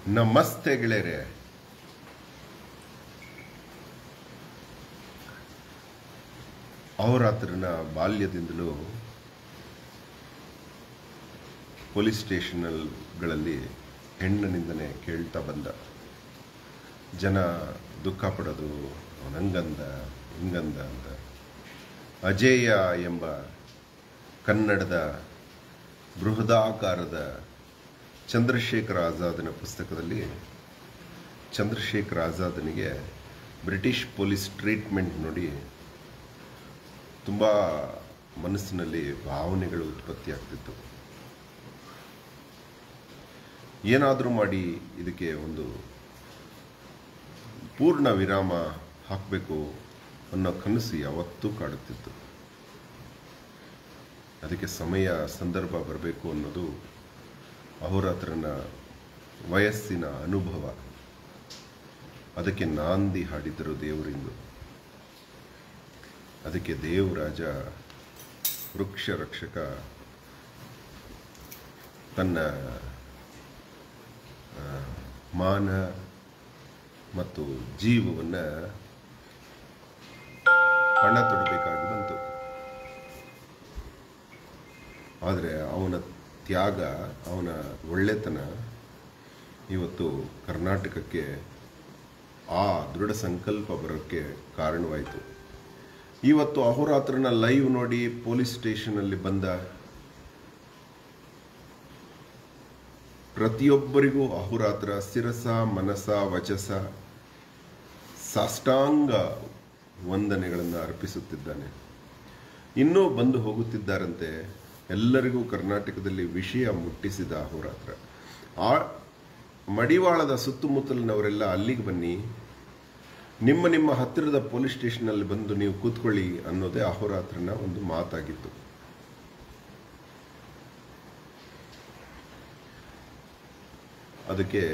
ನಮಸ್ತೆ ಗೆಳೆಯರೆ ಅವರಾತ್ರನ ಬಾಲ್ಯದಿಂದಲೂ ಪೊಲೀಸ್ ಸ್ಟೇಷನ್ಗಳಲ್ಲಿ ಹೆಣ್ಣಿನಿಂದನೇ ಕೇಳ್ತಾ ಬಂದ ಜನ ದುಃಖ ಪಡೋದು ಅವನಂಗಂದ ಹಿಂಗಂದ ಅಂತ ಅಜೇಯ ಎಂಬ ಕನ್ನಡದ ಬೃಹದಾಕಾರದ ಚಂದ್ರಶೇಖರ ಆಜಾದನ ಪುಸ್ತಕದಲ್ಲಿ ಚಂದ್ರಶೇಖರ ಆಜಾದನಿಗೆ ಬ್ರಿಟಿಷ್ ಪೊಲೀಸ್ ಟ್ರೀಟ್ಮೆಂಟ್ ನೋಡಿ ತುಂಬ ಮನಸ್ಸಿನಲ್ಲಿ ಭಾವನೆಗಳು ಉತ್ಪತ್ತಿ ಆಗ್ತಿತ್ತು ಏನಾದರೂ ಮಾಡಿ ಇದಕ್ಕೆ ಒಂದು ಪೂರ್ಣ ವಿರಾಮ ಹಾಕಬೇಕು ಅನ್ನೋ ಕನಸು ಯಾವತ್ತೂ ಕಾಡುತ್ತಿತ್ತು ಅದಕ್ಕೆ ಸಮಯ ಸಂದರ್ಭ ಬರಬೇಕು ಅನ್ನೋದು ಅಹೋರಾತ್ರನ ವಯಸ್ಸಿನ ಅನುಭವ ಅದಕ್ಕೆ ನಾಂದಿ ಹಾಡಿದರು ದೇವರಿಂದು ಅದಕ್ಕೆ ದೇವರಾಜ ವೃಕ್ಷ ರಕ್ಷಕ ತನ್ನ ಆ, ಮಾನ ಮತ್ತು ಜೀವವನ್ನು ಪಣ ತೊಡಬೇಕಾಗಿ ಬಂತು ಆದರೆ ಅವನ ತ್ಯಾಗ ಅವನ ಒಳ್ಳೆತನ ಇವತ್ತು ಕರ್ನಾಟಕಕ್ಕೆ ಆ ದೃಢ ಸಂಕಲ್ಪ ಬರೋಕ್ಕೆ ಕಾರಣವಾಯಿತು ಇವತ್ತು ಅಹೋರಾತ್ರನ ಲೈವ್ ನೋಡಿ ಪೊಲೀಸ್ ಸ್ಟೇಷನಲ್ಲಿ ಬಂದ ಪ್ರತಿಯೊಬ್ಬರಿಗೂ ಅಹೋರಾತ್ರ ಶಿರಸ ಮನಸ ವಚಸ ಸಾಷ್ಟಾಂಗ ವಂದನೆಗಳನ್ನು ಅರ್ಪಿಸುತ್ತಿದ್ದಾನೆ ಇನ್ನೂ ಬಂದು ಹೋಗುತ್ತಿದ್ದಾರಂತೆ ಎಲ್ಲರಿಗೂ ಕರ್ನಾಟಕದಲ್ಲಿ ವಿಷಯ ಮುಟ್ಟಿಸಿದ ಅಹೋರಾತ್ರ ಆ ಮಡಿವಾಳದ ಸುತ್ತಮುತ್ತಲಿನವರೆಲ್ಲ ಅಲ್ಲಿಗೆ ಬನ್ನಿ ನಿಮ್ಮ ನಿಮ್ಮ ಹತ್ತಿರದ ಪೊಲೀಸ್ ಸ್ಟೇಷನಲ್ಲಿ ಬಂದು ನೀವು ಕೂತ್ಕೊಳ್ಳಿ ಅನ್ನೋದೇ ಅಹೋರಾತ್ರನ ಒಂದು ಮಾತಾಗಿತ್ತು ಅದಕ್ಕೆ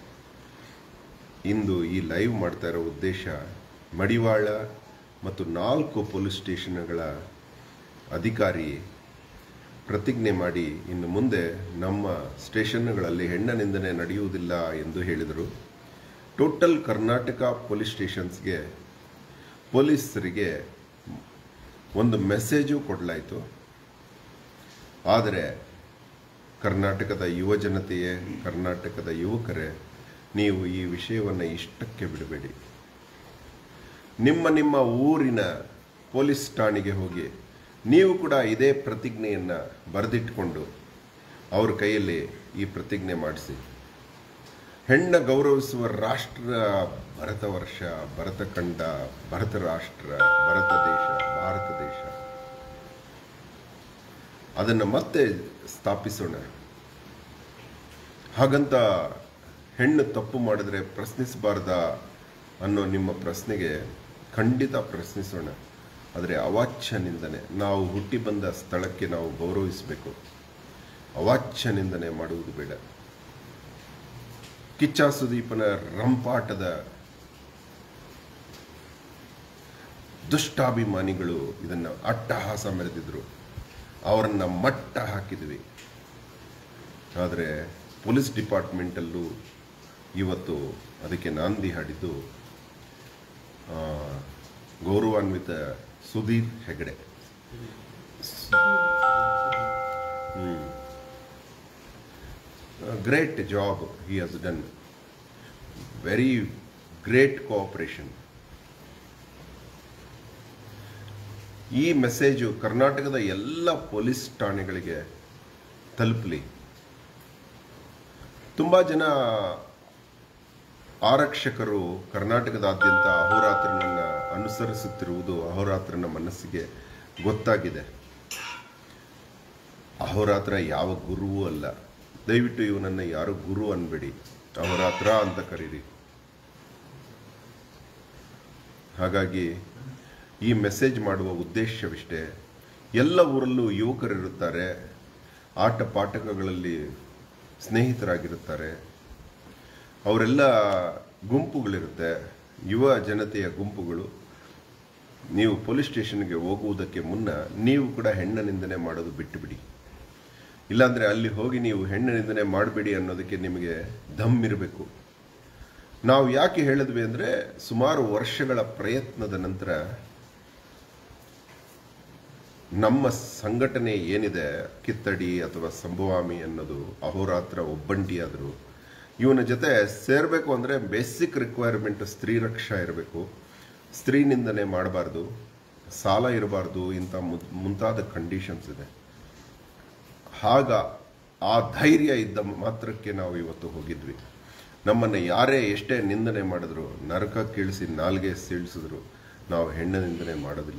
ಇಂದು ಈ ಲೈವ್ ಮಾಡ್ತಾ ಇರೋ ಉದ್ದೇಶ ಮಡಿವಾಳ ಮತ್ತು ನಾಲ್ಕು ಪೊಲೀಸ್ ಸ್ಟೇಷನ್ಗಳ ಅಧಿಕಾರಿ ಪ್ರತಿಜ್ಞೆ ಮಾಡಿ ಇನ್ನು ಮುಂದೆ ನಮ್ಮ ಸ್ಟೇಷನ್ಗಳಲ್ಲಿ ಹೆಣ್ಣ ನಿಂದನೆ ನಡೆಯುವುದಿಲ್ಲ ಎಂದು ಹೇಳಿದರು ಟೋಟಲ್ ಕರ್ನಾಟಕ ಪೊಲೀಸ್ ಸ್ಟೇಷನ್ಸ್ಗೆ ಪೊಲೀಸರಿಗೆ ಒಂದು ಮೆಸೇಜು ಕೊಡಲಾಯಿತು ಆದರೆ ಕರ್ನಾಟಕದ ಯುವ ಜನತೆಯೇ ಕರ್ನಾಟಕದ ಯುವಕರೇ ನೀವು ಈ ವಿಷಯವನ್ನು ಇಷ್ಟಕ್ಕೆ ಬಿಡಬೇಡಿ ನಿಮ್ಮ ನಿಮ್ಮ ಊರಿನ ಪೊಲೀಸ್ ಠಾಣೆಗೆ ಹೋಗಿ ನೀವು ಕೂಡ ಇದೇ ಪ್ರತಿಜ್ಞೆಯನ್ನು ಬರೆದಿಟ್ಕೊಂಡು ಅವ್ರ ಕೈಯಲ್ಲಿ ಈ ಪ್ರತಿಜ್ಞೆ ಮಾಡಿಸಿ ಹೆಣ್ಣ ಗೌರವಿಸುವ ರಾಷ್ಟ್ರ ಭರತ ವರ್ಷ ಭರತ ಖಂಡ ಭರತ ರಾಷ್ಟ್ರ ಭರತ ದೇಶ ಭಾರತ ದೇಶ ಅದನ್ನು ಮತ್ತೆ ಸ್ಥಾಪಿಸೋಣ ಹಾಗಂತ ಹೆಣ್ಣು ತಪ್ಪು ಮಾಡಿದ್ರೆ ಪ್ರಶ್ನಿಸಬಾರ್ದ ಅನ್ನೋ ನಿಮ್ಮ ಪ್ರಶ್ನೆಗೆ ಖಂಡಿತ ಪ್ರಶ್ನಿಸೋಣ ಆದರೆ ಅವಾಚ್ಯ ನಿಂದನೆ ನಾವು ಹುಟ್ಟಿ ಬಂದ ಸ್ಥಳಕ್ಕೆ ನಾವು ಗೌರವಿಸಬೇಕು ಅವಾಚ್ಯ ನಿಂದನೆ ಮಾಡುವುದು ಬೇಡ ಕಿಚ್ಚ ಸುದೀಪನ ರಂಪಾಟದ ದುಷ್ಟಾಭಿಮಾನಿಗಳು ಇದನ್ನು ಅಟ್ಟಹಾಸ ಮೆರೆದಿದ್ರು ಅವರನ್ನ ಮಟ್ಟ ಹಾಕಿದ್ವಿ ಆದರೆ ಪೊಲೀಸ್ ಡಿಪಾರ್ಟ್ಮೆಂಟಲ್ಲೂ ಇವತ್ತು ಅದಕ್ಕೆ ನಾಂದಿ ಹಾಡಿದ್ದು ಆ, ಗೌರವಾನ್ವಿತ Sudhir Hegde great job he has done very great cooperation ಈ ಮೆಸೇಜು ಕರ್ನಾಟಕದ ಎಲ್ಲ ಪೊಲೀಸ್ ಠಾಣೆಗಳಿಗೆ ತಲುಪಲಿ ತುಂಬ ಜನ ಆರಕ್ಷಕರು ಕರ್ನಾಟಕದಾದ್ಯಂತ ಅಹೋರಾತ್ರನನ್ನ ಅನುಸರಿಸುತ್ತಿರುವುದು ಅಹೋರಾತ್ರನ ಮನಸ್ಸಿಗೆ ಗೊತ್ತಾಗಿದೆ ಅಹೋರಾತ್ರ ಯಾವ ಗುರುವೂ ಅಲ್ಲ ದಯವಿಟ್ಟು ಇವನನ್ನು ಯಾರು ಗುರು ಅನ್ಬೇಡಿ ಅಹೋರಾತ್ರ ಅಂತ ಕರೀರಿ ಹಾಗಾಗಿ ಈ ಮೆಸೇಜ್ ಮಾಡುವ ಉದ್ದೇಶವಿಷ್ಟೇ ಎಲ್ಲ ಊರಲ್ಲೂ ಯುವಕರಿರುತ್ತಾರೆ ಆಟ ಪಾಠಗಳಲ್ಲಿ ಸ್ನೇಹಿತರಾಗಿರುತ್ತಾರೆ ಅವರೆಲ್ಲ ಗುಂಪುಗಳಿರುತ್ತೆ ಯುವ ಜನತೆಯ ಗುಂಪುಗಳು ನೀವು ಪೊಲೀಸ್ ಸ್ಟೇಷನ್ಗೆ ಹೋಗುವುದಕ್ಕೆ ಮುನ್ನ ನೀವು ಕೂಡ ಹೆಣ್ಣ ನಿಂದನೆ ಮಾಡೋದು ಬಿಟ್ಟು ಬಿಡಿ ಇಲ್ಲಾಂದರೆ ಅಲ್ಲಿ ಹೋಗಿ ನೀವು ಹೆಣ್ಣು ನಿಂದನೆ ಮಾಡಬೇಡಿ ಅನ್ನೋದಕ್ಕೆ ನಿಮಗೆ ದಮ್ ಇರಬೇಕು ನಾವು ಯಾಕೆ ಹೇಳಿದ್ವಿ ಅಂದರೆ ಸುಮಾರು ವರ್ಷಗಳ ಪ್ರಯತ್ನದ ನಂತರ ನಮ್ಮ ಸಂಘಟನೆ ಏನಿದೆ ಕಿತ್ತಡಿ ಅಥವಾ ಸಂಭವಾಮಿ ಅನ್ನೋದು ಅಹೋರಾತ್ರ ಒಬ್ಬಂಟಿಯಾದರು ಇವನ ಜೊತೆ ಸೇರಬೇಕು ಅಂದರೆ ಬೇಸಿಕ್ ರಿಕ್ವೈರ್ಮೆಂಟ್ ಸ್ತ್ರೀ ರಕ್ಷಾ ಇರಬೇಕು ಸ್ತ್ರೀ ನಿಂದನೆ ಮಾಡಬಾರ್ದು ಸಾಲ ಇರಬಾರ್ದು ಇಂಥ ಮು- ಮುಂತಾದ ಕಂಡೀಷನ್ಸ್ ಇದೆ ಆಗ ಆ ಧೈರ್ಯ ಇದ್ದ ಮಾತ್ರಕ್ಕೆ ನಾವು ಇವತ್ತು ಹೋಗಿದ್ವಿ ನಮ್ಮನ್ನು ಯಾರೇ ಎಷ್ಟೇ ನಿಂದನೆ ಮಾಡಿದ್ರು ನರಕ ಕೀಳಿಸಿ ನಾಲ್ಗೆ ಸೀಳಿಸಿದ್ರು ನಾವು ಹೆಣ್ಣು ನಿಂದನೆ ಮಾಡೋದಿಲ್ಲ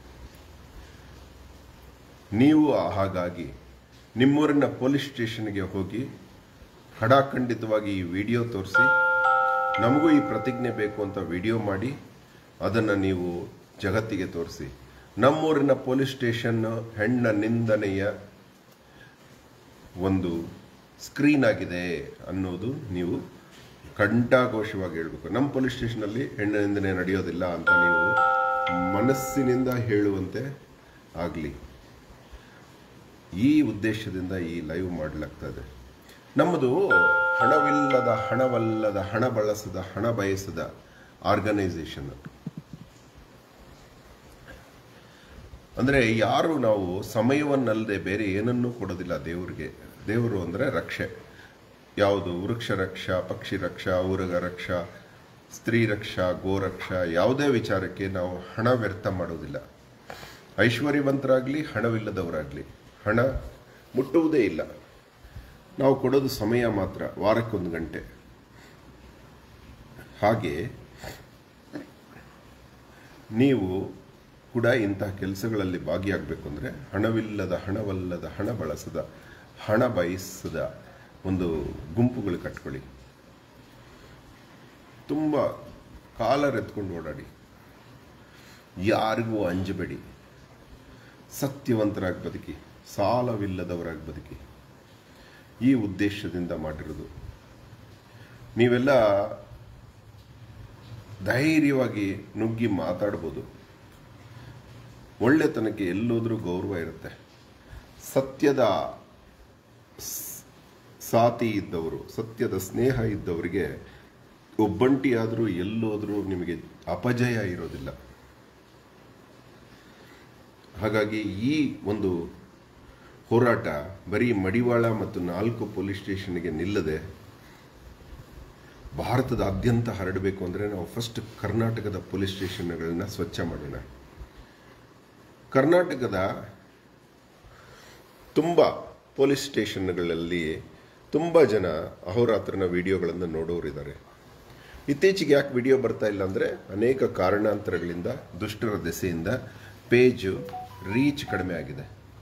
ನೀವು ಹಾಗಾಗಿ ನಿಮ್ಮೂರಿನ ಪೊಲೀಸ್ ಸ್ಟೇಷನ್ಗೆ ಹೋಗಿ ಖಡಾಖಂಡಿತವಾಗಿ ಈ ವಿಡಿಯೋ ತೋರಿಸಿ ನಮಗೂ ಈ ಪ್ರತಿಜ್ಞೆ ಬೇಕು ಅಂತ ವಿಡಿಯೋ ಮಾಡಿ ಅದನ್ನು ನೀವು ಜಗತ್ತಿಗೆ ತೋರಿಸಿ ನಮ್ಮೂರಿನ ಪೊಲೀಸ್ ಸ್ಟೇಷನ್ ಹೆಣ್ಣ ನಿಂದನೆಯ ಒಂದು ಸ್ಕ್ರೀನ್ ಆಗಿದೆ ಅನ್ನೋದು ನೀವು ಕಂಠಾಘೋಷವಾಗಿ ಹೇಳಬೇಕು ನಮ್ಮ ಪೊಲೀಸ್ ಸ್ಟೇಷನಲ್ಲಿ ಹೆಣ್ಣು ನಿಂದನೆ ನಡೆಯೋದಿಲ್ಲ ಅಂತ ನೀವು ಮನಸ್ಸಿನಿಂದ ಹೇಳುವಂತೆ ಆಗಲಿ ಈ ಉದ್ದೇಶದಿಂದ ಈ ಲೈವ್ ಮಾಡಲಾಗ್ತಾ ಇದೆ ನಮ್ಮದು ಹಣವಿಲ್ಲದ ಹಣವಲ್ಲದ ಹಣ ಬಳಸದ ಹಣ ಬಯಸದ ಆರ್ಗನೈಸೇಷನ್ ಅಂದರೆ ಯಾರು ನಾವು ಸಮಯವನ್ನಲ್ಲದೆ ಬೇರೆ ಏನನ್ನೂ ಕೊಡೋದಿಲ್ಲ ದೇವರಿಗೆ ದೇವರು ಅಂದರೆ ರಕ್ಷೆ ಯಾವುದು ವೃಕ್ಷ ರಕ್ಷಾ ಪಕ್ಷಿ ರಕ್ಷಾ ಊರಗ ರಕ್ಷಾ ಸ್ತ್ರೀ ರಕ್ಷಾ ಗೋರಕ್ಷಾ ಯಾವುದೇ ವಿಚಾರಕ್ಕೆ ನಾವು ಹಣ ವ್ಯರ್ಥ ಮಾಡೋದಿಲ್ಲ ಐಶ್ವರ್ಯವಂತರಾಗಲಿ ಹಣವಿಲ್ಲದವರಾಗಲಿ ಹಣ ಮುಟ್ಟುವುದೇ ಇಲ್ಲ ನಾವು ಕೊಡೋದು ಸಮಯ ಮಾತ್ರ ವಾರಕ್ಕೊಂದು ಗಂಟೆ ಹಾಗೆ ನೀವು ಕೂಡ ಇಂತಹ ಕೆಲಸಗಳಲ್ಲಿ ಭಾಗಿಯಾಗಬೇಕು ಅಂದರೆ ಹಣವಿಲ್ಲದ ಹಣವಲ್ಲದ ಹಣ ಬಳಸದ ಹಣ ಬಯಸದ ಒಂದು ಗುಂಪುಗಳು ಕಟ್ಕೊಳ್ಳಿ ತುಂಬ ಕಾಲರ್ ಎತ್ಕೊಂಡು ಓಡಾಡಿ ಯಾರಿಗೂ ಅಂಜಬೇಡಿ ಸತ್ಯವಂತರಾಗಿ ಬದುಕಿ ಸಾಲವಿಲ್ಲದವರಾಗಿ ಬದುಕಿ ಈ ಉದ್ದೇಶದಿಂದ ಮಾಡಿರೋದು ನೀವೆಲ್ಲ ಧೈರ್ಯವಾಗಿ ನುಗ್ಗಿ ಮಾತಾಡ್ಬೋದು ಒಳ್ಳೆತನಕ್ಕೆ ಎಲ್ಲೋದ್ರೂ ಗೌರವ ಇರುತ್ತೆ ಸತ್ಯದ ಸ್- ಸಾತಿ ಇದ್ದವರು ಸತ್ಯದ ಸ್ನೇಹ ಇದ್ದವರಿಗೆ ಒಬ್ಬಂಟಿಯಾದರೂ ಎಲ್ಲೋದ್ರೂ ನಿಮಗೆ ಅಪಜಯ ಇರೋದಿಲ್ಲ ಹಾಗಾಗಿ ಈ ಒಂದು ಹೋರಾಟ ಬರೀ ಮಡಿವಾಳ ಮತ್ತು ನಾಲ್ಕು ಪೊಲೀಸ್ ಸ್ಟೇಷನ್ಗೆ ನಿಲ್ಲದೆ ಭಾರತದಾದ್ಯಂತ ಹರಡಬೇಕು ಅಂದರೆ ನಾವು ಫಸ್ಟ್ ಕರ್ನಾಟಕದ ಪೊಲೀಸ್ ಸ್ಟೇಷನ್ಗಳನ್ನ ಸ್ವಚ್ಛ ಮಾಡೋಣ ಕರ್ನಾಟಕದ ತುಂಬ ಪೊಲೀಸ್ ಸ್ಟೇಷನ್ಗಳಲ್ಲಿ ತುಂಬ ಜನ ಅಹೋರಾತ್ರನ ವಿಡಿಯೋಗಳನ್ನು ನೋಡೋರಿದ್ದಾರೆ ಇತ್ತೀಚೆಗೆ ಯಾಕೆ ವಿಡಿಯೋ ಬರ್ತಾ ಇಲ್ಲ ಅಂದರೆ ಅನೇಕ ಕಾರಣಾಂತರಗಳಿಂದ ದುಷ್ಟರ ದೆಸೆಯಿಂದ ಪೇಜು ರೀಚ್ ಕಡಿಮೆ ಆಗಿದೆ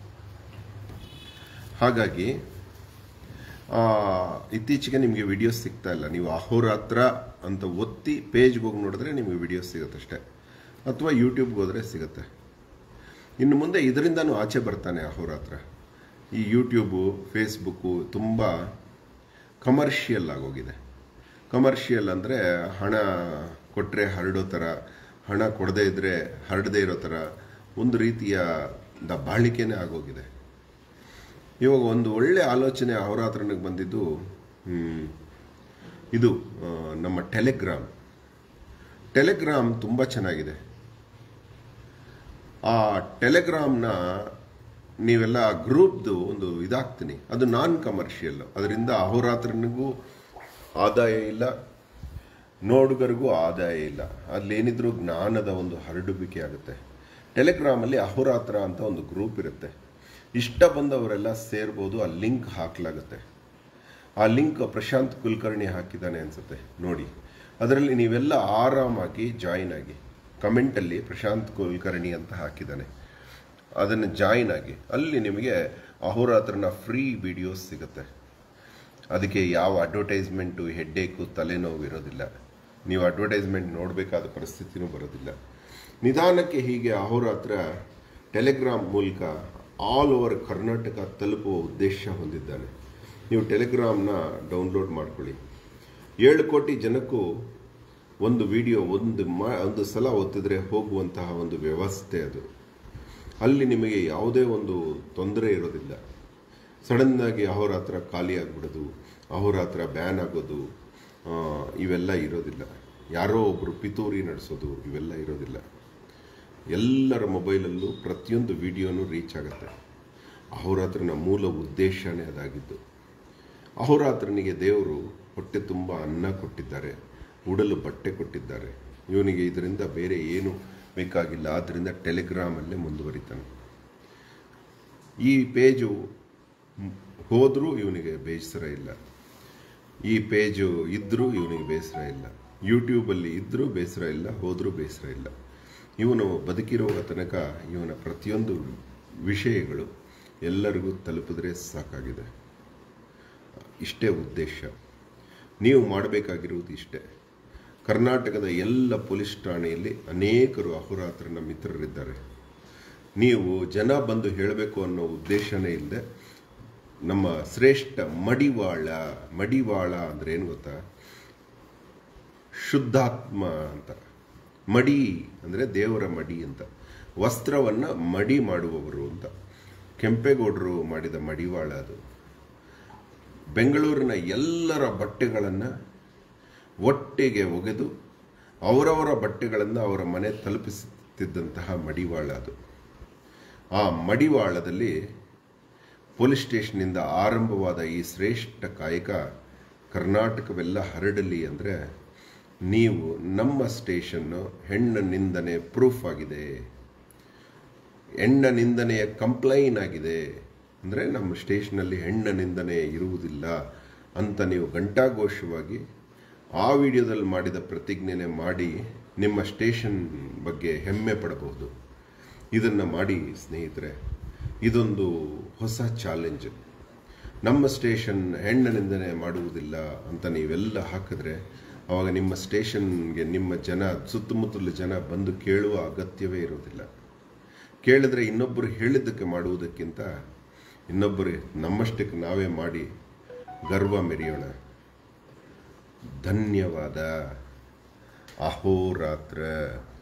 ಹಾಗಾಗಿ ಆ, ಇತ್ತೀಚೆಗೆ ನಿಮಗೆ ವಿಡಿಯೋಸ್ ಸಿಗ್ತಾ ಇಲ್ಲ ನೀವು ಅಹೋರಾತ್ರ ಅಂತ ಒತ್ತಿ ಪೇಜ್ಗೆ ಹೋಗಿ ನೋಡಿದ್ರೆ ನಿಮಗೆ ವಿಡಿಯೋಸ್ ಸಿಗುತ್ತಷ್ಟೇ ಅಥವಾ ಯೂಟ್ಯೂಬ್ಗೆ ಹೋದರೆ ಸಿಗುತ್ತೆ ಇನ್ನು ಮುಂದೆ ಇದರಿಂದನೂ ಆಚೆ ಬರ್ತಾನೆ ಅಹೋರಾತ್ರ ಈ ಯೂಟ್ಯೂಬು ಫೇಸ್ಬುಕ್ಕು ತುಂಬ ಕಮರ್ಷಿಯಲ್ ಆಗೋಗಿದೆ ಕಮರ್ಷಿಯಲ್ ಅಂದರೆ ಹಣ ಕೊಟ್ಟರೆ ಹರಡೋ ಥರ ಹಣ ಕೊಡದೇ ಇದ್ದರೆ ಹರಡದೇ ಇರೋ ಥರ ಒಂದು ರೀತಿಯ ದ ಬಾಳಿಕೆನೇ ಆಗೋಗಿದೆ ಇವಾಗ ಒಂದು ಒಳ್ಳೆ ಆಲೋಚನೆ ಅಹೋರಾತ್ರನಿಗೆ ಬಂದಿದ್ದು ಹ್ಮ್, ಇದು ಆ, ನಮ್ಮ ಟೆಲಿಗ್ರಾಮ್ ಟೆಲಿಗ್ರಾಮ್ ತುಂಬ ಚೆನ್ನಾಗಿದೆ ಆ ಟೆಲಿಗ್ರಾಮ್ನ ನೀವೆಲ್ಲ ಗ್ರೂಪ್ದು ಒಂದು ಇದಾಗ್ತೀನಿ ಅದು ನಾನ್ ಕಮರ್ಷಿಯಲ್ ಅದರಿಂದ ಅಹೋರಾತ್ರನಿಗೂ ಆದಾಯ ಇಲ್ಲ ನೋಡುಗರಿಗೂ ಆದಾಯ ಇಲ್ಲ ಅಲ್ಲೇನಿದ್ರೂ ಜ್ಞಾನದ ಒಂದು ಹರಡುವಿಕೆ ಆಗುತ್ತೆ ಟೆಲಿಗ್ರಾಮಲ್ಲಿ ಅಹೋರಾತ್ರ ಅಂತ ಒಂದು ಗ್ರೂಪ್ ಇರುತ್ತೆ ಇಷ್ಟ ಬಂದವರೆಲ್ಲ ಸೇರ್ಬೋದು ಆ ಲಿಂಕ್ ಹಾಕಲಾಗುತ್ತೆ ಆ ಲಿಂಕ್ ಪ್ರಶಾಂತ್ ಕುಲಕರ್ಣಿ ಹಾಕಿದ್ದಾನೆ ಅನ್ಸುತ್ತೆ ನೋಡಿ ಅದರಲ್ಲಿ ನೀವೆಲ್ಲ ಆರಾಮಾಗಿ ಜಾಯಿನ್ ಆಗಿ ಕಮೆಂಟಲ್ಲಿ ಪ್ರಶಾಂತ್ ಕುಲಕರ್ಣಿ ಅಂತ ಹಾಕಿದ್ದಾನೆ ಅದನ್ನು ಜಾಯಿನ್ ಆಗಿ ಅಲ್ಲಿ ನಿಮಗೆ ಅಹೋರಾತ್ರನ ಫ್ರೀ ವಿಡಿಯೋಸ್ ಸಿಗುತ್ತೆ ಅದಕ್ಕೆ ಯಾವ ಅಡ್ವರ್ಟೈಸ್ಮೆಂಟು ಹೆಡ್ಡೇಕು ತಲೆನೋವು ಇರೋದಿಲ್ಲ ನೀವು ಅಡ್ವರ್ಟೈಸ್ಮೆಂಟ್ ನೋಡಬೇಕಾದ ಪರಿಸ್ಥಿತಿನೂ ಬರೋದಿಲ್ಲ ನಿಧಾನಕ್ಕೆ ಹೀಗೆ ಅಹೋರಾತ್ರ ಟೆಲಿಗ್ರಾಮ್ ಮೂಲಕ ಆಲ್ ಓವರ್ ಕರ್ನಾಟಕ ತಲುಪುವ ಉದ್ದೇಶ ಹೊಂದಿದ್ದಾನೆ ನೀವು ಟೆಲಿಗ್ರಾಮ್ನ ಡೌನ್ಲೋಡ್ ಮಾಡ್ಕೊಳ್ಳಿ ಏಳು ಕೋಟಿ ಜನಕ್ಕೂ ಒಂದು ವಿಡಿಯೋ ಒಂದು ಮಾ ಒಂದು ಸಲ ಒತ್ತಿದ್ರೆ ಹೋಗುವಂತಹ ಒಂದು ವ್ಯವಸ್ಥೆ ಅದು ಅಲ್ಲಿ ನಿಮಗೆ ಯಾವುದೇ ಒಂದು ತೊಂದರೆ ಇರೋದಿಲ್ಲ ಸಡನ್ನಾಗಿ ಅಹೋರಾತ್ರ ಖಾಲಿ ಆಗಿಬಿಡೋದು ಅಹೋರಾತ್ರ ಬ್ಯಾನ್ ಆಗೋದು ಆ, ಇವೆಲ್ಲ ಇರೋದಿಲ್ಲ ಯಾರೋ ಒಬ್ಬರು ಪಿತೂರಿ ನಡೆಸೋದು ಇವೆಲ್ಲ ಇರೋದಿಲ್ಲ ಎಲ್ಲರ ಮೊಬೈಲಲ್ಲೂ ಪ್ರತಿಯೊಂದು ವಿಡಿಯೋನೂ ರೀಚ್ ಆಗುತ್ತೆ ಅಹೋರಾತ್ರನ ಮೂಲ ಉದ್ದೇಶನೇ ಅದಾಗಿದ್ದು ಅಹೋರಾತ್ರನಿಗೆ ದೇವರು ಹೊಟ್ಟೆ ತುಂಬ ಅನ್ನ ಕೊಟ್ಟಿದ್ದಾರೆ ಉಡಲು ಬಟ್ಟೆ ಕೊಟ್ಟಿದ್ದಾರೆ ಇವನಿಗೆ ಇದರಿಂದ ಬೇರೆ ಏನು ಬೇಕಾಗಿಲ್ಲ ಆದ್ದರಿಂದ ಟೆಲಿಗ್ರಾಮಲ್ಲೇ ಮುಂದುವರಿತಾನೆ ಈ ಪೇಜು ಹೋದರೂ ಇವನಿಗೆ ಬೇಸರ ಇಲ್ಲ ಈ ಪೇಜು ಇದ್ದರೂ ಇವನಿಗೆ ಬೇಸರ ಇಲ್ಲ ಯೂಟ್ಯೂಬಲ್ಲಿ ಇದ್ದರೂ ಬೇಸರ ಇಲ್ಲ ಹೋದರೂ ಬೇಸರ ಇಲ್ಲ ಇವನು ಬದುಕಿರುವ ತನಕ ಇವನ ಪ್ರತಿಯೊಂದು ವಿಷಯಗಳು ಎಲ್ಲರಿಗೂ ತಲುಪಿದ್ರೆ ಸಾಕಾಗಿದೆ ಇಷ್ಟೇ ಉದ್ದೇಶ ನೀವು ಮಾಡಬೇಕಾಗಿರುವುದು ಇಷ್ಟೇ ಕರ್ನಾಟಕದ ಎಲ್ಲ ಪೊಲೀಸ್ ಠಾಣೆಯಲ್ಲಿ ಅನೇಕರು ಅಹೋರಾತ್ರನ ಮಿತ್ರರಿದ್ದಾರೆ ನೀವು ಜನ ಬಂದು ಹೇಳಬೇಕು ಅನ್ನೋ ಉದ್ದೇಶನೇ ಇಲ್ಲದೆ ನಮ್ಮ ಶ್ರೇಷ್ಠ ಮಡಿವಾಳ ಮಡಿವಾಳ ಅಂದ್ರೆ ಏನು ಗೊತ್ತಾ ಶುದ್ಧಾತ್ಮ ಅಂತ ಮಡಿ ಅಂದರೆ ದೇವರ ಮಡಿ ಅಂತ ವಸ್ತ್ರವನ್ನು ಮಡಿ ಮಾಡುವವರು ಅಂತ ಕೆಂಪೇಗೌಡರು ಮಾಡಿದ ಮಡಿವಾಳ ಅದು ಬೆಂಗಳೂರಿನ ಎಲ್ಲರ ಬಟ್ಟೆಗಳನ್ನು ಒಟ್ಟಿಗೆ ಒಗೆದು ಅವರವರ ಬಟ್ಟೆಗಳನ್ನು ಅವರ ಮನೆ ತಲುಪಿಸುತ್ತಿದ್ದಂತಹ ಮಡಿವಾಳ ಅದು ಆ ಮಡಿವಾಳದಲ್ಲಿ ಪೊಲೀಸ್ ಸ್ಟೇಷನ್ನಿಂದ ಆರಂಭವಾದ ಈ ಶ್ರೇಷ್ಠ ಕಾಯಕ ಕರ್ನಾಟಕವೆಲ್ಲ ಹರಡಲಿ ಅಂದರೆ ನೀವು ನಮ್ಮ ಸ್ಟೇಷನ್ನು ಹೆಣ್ಣ ನಿಂದನೆ ಪ್ರೂಫ್ ಆಗಿದೆ ಹೆಣ್ಣ ನಿಂದನೆಯ ಕಂಪ್ಲೈನ್ ಆಗಿದೆ ಅಂದರೆ ನಮ್ಮ ಸ್ಟೇಷನಲ್ಲಿ ಹೆಣ್ಣ ನಿಂದನೆ ಇರುವುದಿಲ್ಲ ಅಂತ ನೀವು ಘಂಟಾಘೋಷವಾಗಿ ಆ ವಿಡಿಯೋದಲ್ಲಿ ಮಾಡಿದ ಪ್ರತಿಜ್ಞೆನೆ ಮಾಡಿ ನಿಮ್ಮ ಸ್ಟೇಷನ್ ಬಗ್ಗೆ ಹೆಮ್ಮೆ ಪಡಬಹುದು ಇದನ್ನು ಮಾಡಿ ಸ್ನೇಹಿತರೆ ಇದೊಂದು ಹೊಸ ಚಾಲೆಂಜ್ ನಮ್ಮ ಸ್ಟೇಷನ್ ಹೆಣ್ಣ ನಿಂದನೆ ಮಾಡುವುದಿಲ್ಲ ಅಂತ ನೀವೆಲ್ಲ ಹಾಕಿದ್ರೆ ಅವಾಗ ನಿಮ್ಮ ಸ್ಟೇಷನ್ಗೆ ನಿಮ್ಮ ಜನ ಸುತ್ತಮುತ್ತಲ ಜನ ಬಂದು ಕೇಳುವ ಅಗತ್ಯವೇ ಇರೋದಿಲ್ಲ ಕೇಳಿದ್ರೆ ಇನ್ನೊಬ್ಬರು ಹೇಳಿದ್ದಕ್ಕೆ ಮಾಡುವುದಕ್ಕಿಂತ ಇನ್ನೊಬ್ಬರು ನಮ್ಮಷ್ಟಕ್ಕೆ ನಾವೇ ಮಾಡಿ ಗರ್ವ ಮೆರೆಯೋಣ ಧನ್ಯವಾದ ಅಹೋರಾತ್ರ